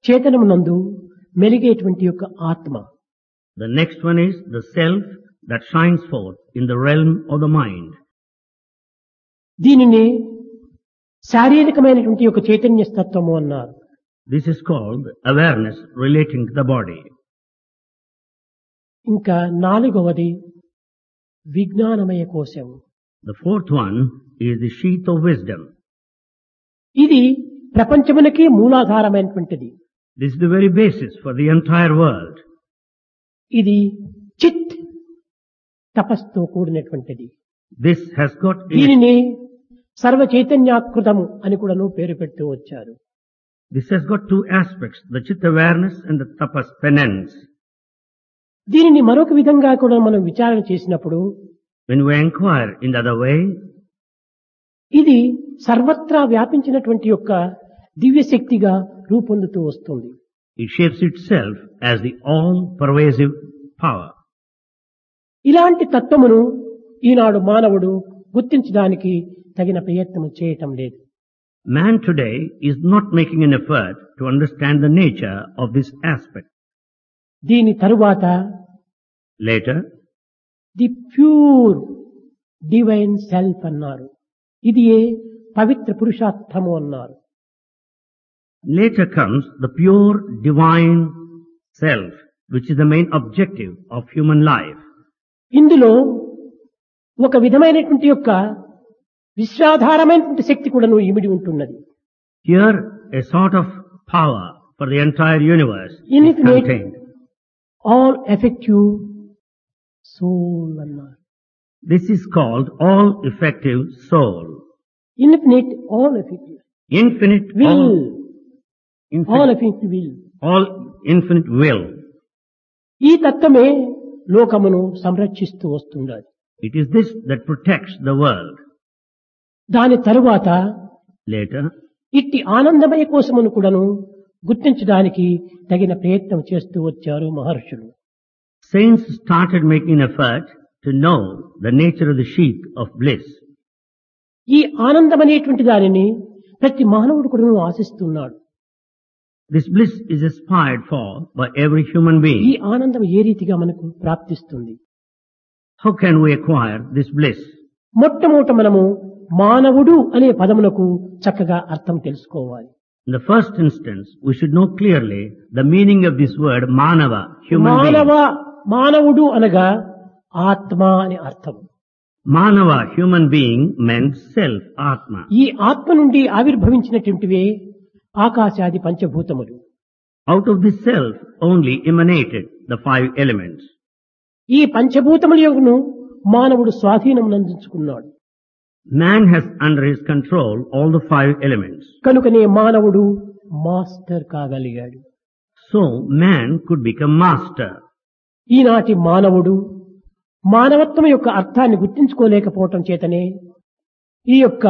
చేతనమునందు మెలిగేటువంటి యొక్క ఆత్మ The next one is the self that shines forth in the realm of the mind. దీనిని శారీరకమైనటువంటి యొక్క చైతన్య తత్వము అన్నారు This is called awareness relating to the body. ఇంకా నాలుగవది విజ్ఞానమయ కోశం The fourth one is the sheath of wisdom. ఇది ప్రపంచమునకి మూలాధారమైనటువంటిది This is the very basis for the entire world. ఇది చిత్ తపస్తో కూడినటువంటిది This has got in it, దీనిని సర్వ చైతన్యాకృతము అని కూడాను పేరు పెడుతూ వచ్చారు this has got two aspects, the chit awareness and the tapas penance. దీనిని మరొక విధంగా కూడా మనం విచారణ చేసినప్పుడు When we inquire in the other way, ఇది సర్వత్రా వ్యాపించినటువంటి యొక్క దివ్య శక్తిగా రూపొందుతూ వస్తుంది it shapes itself as the all-pervasive power. ఇలాంటి తత్వమును ఈనాడు మానవుడు గుర్తించడానికి తగిన ప్రయత్నం చేయటం లేదు Man today is not making an effort to understand the nature of this aspect. దీని తరువాత Later, the pure divine self అన్నారు ఇది ఏ పవిత్ర పురుషార్థము అన్నారు later comes the pure divine self, which is the main objective of human life. ఇందులో ఒక విధమైనటువంటి యొక్క విశ్వాధారమైనటువంటి శక్తి కూడాను ఇమిడి ఉంటున్నది Here, a sort of power for the entire universe is Infinite. contained. All effective soul అన్నారు This is called all effective soul. Infinite all effective Infinite, will all, all infinite, effective will all infinite will. ఈ తత్వమే లోకమును సంరక్షిస్తూ వస్తున్నది It is this that protects the world. దాని తరువాత Later, ఇట్టి ఆనందమయ కోసమును కూడాను గుర్తించడానికి తగిన ప్రయత్నం చేస్తూ వచ్చారు మహర్షులు saints started making effort to know the nature of the sheath of bliss. ఈ ఆనందం అనేటువంటి దానిని ప్రతి మానవుడు కూడా ఆశిస్తున్నాడు This bliss is aspired for by every human ఈ being. ఆనందం ఏ రీతిగా మనకు ప్రాప్తిస్తుంది How can we acquire this bliss? మొట్టమొదట మనము మానవుడు అనే పదమునకు చక్కగా అర్థం తెలుసుకోవాలి In the first instance, we should know clearly the meaning of this word manava, human మానవ being. మానవుడు అనగా ఆత్మ అని అర్థం Manava, human being, meant self, atma. ఈ ఆత్మ నుండి ఆవిర్భవించినటువంటివే ఆకాశాది పంచభూతములు Out of this self only emanated the five elements. ఈ పంచభూతముల యొక్కను మానవుడు స్వాధీనం నందించుకున్నాడు Man has under his control all the five elements. కనుకనే మానవుడు మాస్టర్ కాగలిగాడు So man could become master. ఈనాటి మానవుడు మానవత్వం యొక్క అర్థాన్ని గుర్తించుకోలేకపోవటం చేతనే ఈ యొక్క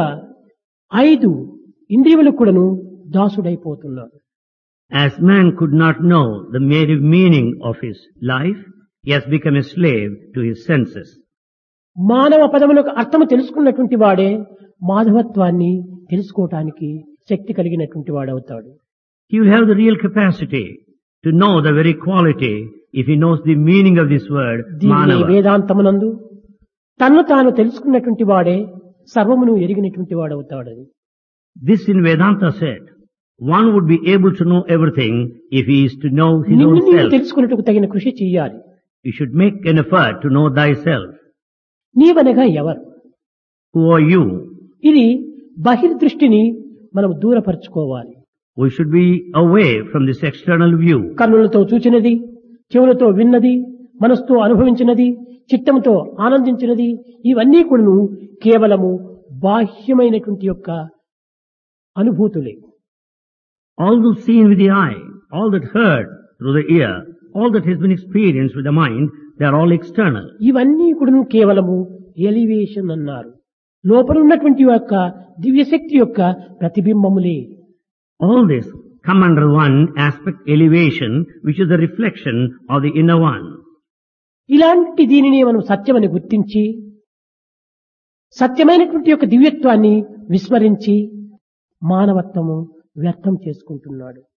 ఐదు ఇంద్రియములకు కూడాను దాసుడైపోతున్నాడు As man could not know the native meaning of his life, he has become a slave to his senses. మానవ పదములకు అర్థము తెలుసుకున్నటువంటి వాడే మాధవత్వాన్ని తెలుసుకోవటానికి శక్తి కలిగినటువంటి వాడవుతాడు He will have the real capacity to know the very quality if he knows the meaning of this word, దీనిని manava. వేదాంతమునందు తన్ను తాను తెలుసుకున్నటువంటి వాడే సర్వమును ఎరిగినటువంటి వాడవుతాడని This in Vedanta said, one would be able to know everything if he is to know his నిన్ను own నీవు self. తెలుసుకున్నట్టుకు తగిన కృషి చెయ్యాలి You should make an effort to know thyself. నీవనగా ఎవరు Who are you? ఇది బహిర్దృష్టిని మనం దూరపరచుకోవాలి We should be away from this external view. కన్నులతో చూచినది చెవులతో విన్నది మనసుతో అనుభవించినది చిత్తముతో ఆనందించినది ఇవన్నీ కూడాను కేవలము బాహ్యమైనటువంటి యొక్క అనుభూతులే All those seen with the eye, all that heard through the ear, all that has been experienced with the mind, they are all external. ఇవన్నీ కూడాను కేవలము ఎలివేషన్ అన్నారు లోపల ఉన్నటువంటి యొక్క దివ్యశక్తి యొక్క ప్రతిబింబములే All this come under one aspect elevation, which is the reflection of the inner one. ఇలాంటి దీనిని మనం సత్యమని గుర్తించి సత్యమైనటువంటి యొక్క దివ్యత్వాన్ని విస్మరించి మానవత్వము వ్యర్థం చేసుకుంటున్నాడు